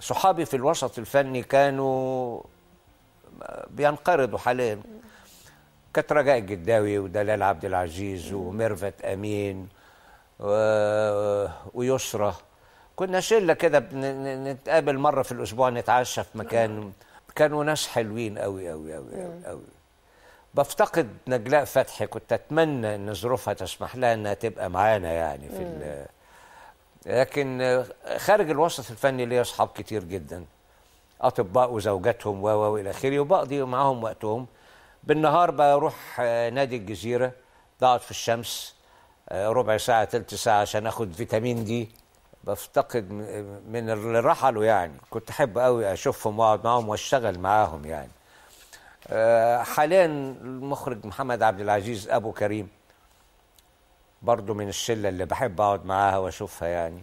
صحابي في الوسط الفني كانوا بينقرضوا حاليا كانت رجاء الجداوي ودلال عبد العزيز وميرفت امين و... ويسرى كنا شله كده بن- نتقابل مره في الاسبوع نتعشى في مكان كانوا ناس حلوين قوي قوي قوي قوي قوي بفتقد نجلاء فتحي كنت اتمنى ان ظروفها تسمح لها انها تبقى معانا يعني في ال- لكن خارج الوسط الفني ليا اصحاب كتير جدا اطباء وزوجاتهم و و والى اخره وبقضي معاهم وقتهم بالنهار بروح آه، نادي الجزيره بقعد في الشمس آه، ربع ساعه تلت ساعه عشان اخد فيتامين دي بفتقد م- من اللي رحلوا يعني كنت احب قوي اشوفهم واقعد معاهم واشتغل معاهم يعني آه، حاليا المخرج محمد عبد العزيز ابو كريم برضو من الشله اللي بحب اقعد معاها واشوفها يعني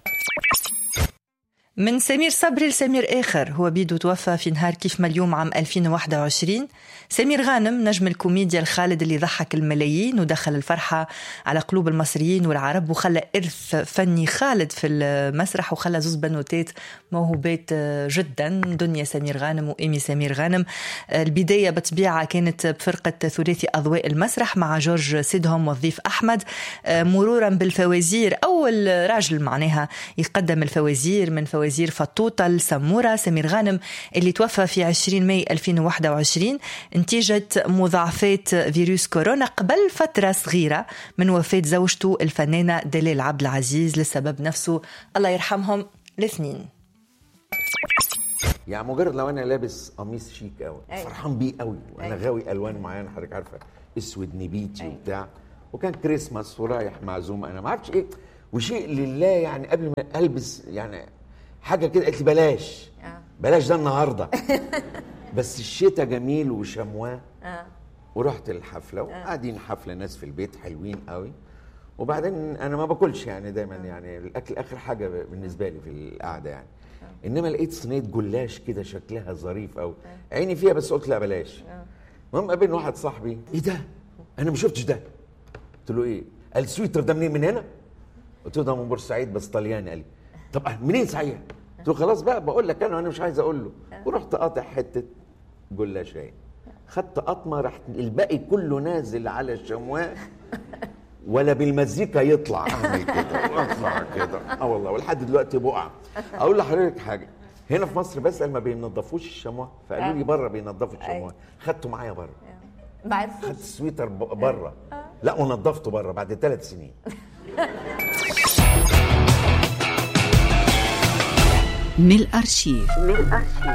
من سمير صبري لسمير آخر هو بيدو توفى في نهار كيف ما اليوم عام 2021 سمير غانم نجم الكوميديا الخالد اللي ضحك الملايين ودخل الفرحة على قلوب المصريين والعرب وخلى إرث فني خالد في المسرح وخلى زوز بنوتات موهوبات جدا دنيا سمير غانم وإيمي سمير غانم البداية بطبيعة كانت بفرقة ثلاثي أضواء المسرح مع جورج سيدهم والضيف أحمد مرورا بالفوازير أول راجل معناها يقدم الفوازير من فوازير فطوطة لسمورة سمير غانم اللي توفى في 20 ماي 2021 نتيجة مضاعفات فيروس كورونا قبل فترة صغيرة من وفاة زوجته الفنانة دلال عبد العزيز للسبب نفسه الله يرحمهم الاثنين يعني مجرد لو انا لابس قميص شيك قوي أيوة. فرحان بيه قوي وانا أيوة. غاوي الوان معينه حضرتك عارفه اسود نبيتي أيوة. وبتاع وكان كريسماس ورايح معزوم انا ما اعرفش ايه وشيء لله يعني قبل ما البس يعني حاجه كده قالت لي بلاش آه. بلاش ده النهارده بس الشتاء جميل وشمواه اه ورحت الحفله وقاعدين حفله ناس في البيت حلوين قوي وبعدين انا ما باكلش يعني دايما يعني الاكل اخر حاجه بالنسبه لي في القعده يعني انما لقيت صينيه جلاش كده شكلها ظريف قوي عيني فيها بس قلت لا بلاش المهم قابلني واحد صاحبي ايه ده انا ما شفتش ده قلت له ايه قال السويتر ده منين من هنا قلت له ده من بورسعيد بس طلياني قال لي طب منين صحيح قلت له خلاص بقى بقول لك انا وانا مش عايز اقول له ورحت قاطع حته جلاشايه خدت قطمه راح الباقي كله نازل على الشمواه ولا بالمزيكا يطلع اعمل كده واطلع كده اه والله ولحد دلوقتي بقع اقول لحضرتك حاجه هنا في مصر بسال ما بينضفوش الشمواه فقالوا لي بره بينضفوا الشمواه خدته معايا بره ما عرفوش خدت السويتر ب- بره لا ونضفته بره بعد ثلاث سنين من الأرشيف